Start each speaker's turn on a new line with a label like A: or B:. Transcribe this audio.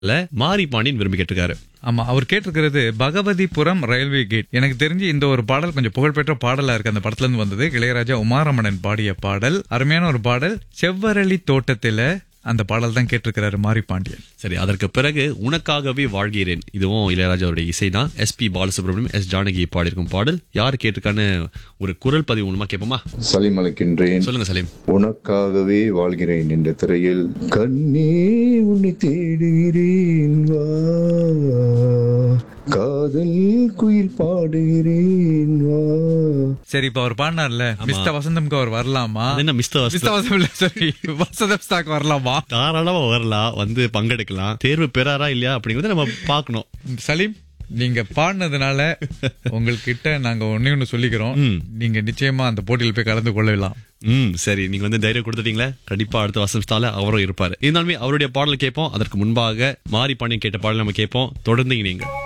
A: மாரி பாண்டியன் விரும்பி கேட்டிருக்காரு
B: ஆமா அவர் கேட்டிருக்கிறது பகவதிபுரம் ரயில்வே கேட் எனக்கு தெரிஞ்சு இந்த ஒரு பாடல் கொஞ்சம் புகழ்பெற்ற பாடலா இருக்கு அந்த படத்துல இருந்து வந்தது இளையராஜா உமாரமணன் பாடிய பாடல் அருமையான ஒரு பாடல் செவ்வரளி தோட்டத்தில அந்த பாடல் தான் கேட்டிருக்கிறாரு மாரி பாண்டியன்
A: சரி அதற்கு பிறகு உனக்காகவே வாழ்கிறேன் இதுவும் இளையராஜாவுடைய இசை தான் S P Balasubramaniam S Janaki பாடியிருக்கும் பாடல் யார் கேட்டிருக்கான்னு ஒரு குரல் பதிவு மூலமா கேட்போமா
C: சலீம் அழைக்கின்றேன்
A: சொல்லுங்க சலீம்
C: உனக்காகவே வாழ்கிறேன் என்ற திரையில் கண்ணே உன்னை தேடுகிறேன் வா காதல் குயில் பாடுகிறேன் வா
B: சரி இப்ப அவர் பாடினார்ல மிஸ்டர் வசந்தம்க்கு அவர் வரலாமா
A: அது என்ன மிஸ்டர் வசந்தம்?
B: மிஸ்டர் வசந்தம் இல்ல சரி வசந்தம் ஸ்டாக் வரலாமா
A: தாராளமா வரலாம் வந்து பங்கெடுக்கலாம் தேர்வு பெறாரா இல்லையா அப்படிங்கறத நம்ம பார்க்கணும்
B: சலீம் நீங்க பாடினதுனால உங்ககிட்ட நாங்க ஒண்ணே ஒண்ணு சொல்லிக்கிறோம் நீங்க நிச்சயமா அந்த போட்டியில் போய் கலந்து கொள்ளலாம்
A: ம் சரி நீங்க வந்து தைரியம் கொடுத்துட்டீங்களே கண்டிப்பா அடுத்த வசனத்தால அவரும் இருப்பாரு இருந்தாலுமே அவருடைய பாடல் கேட்போம் அதற்கு முன்பாக மாரி பாண்டியன் கேட்ட பாடல் நம்ம கேட்போம் தொடர்ந்து இணைங்க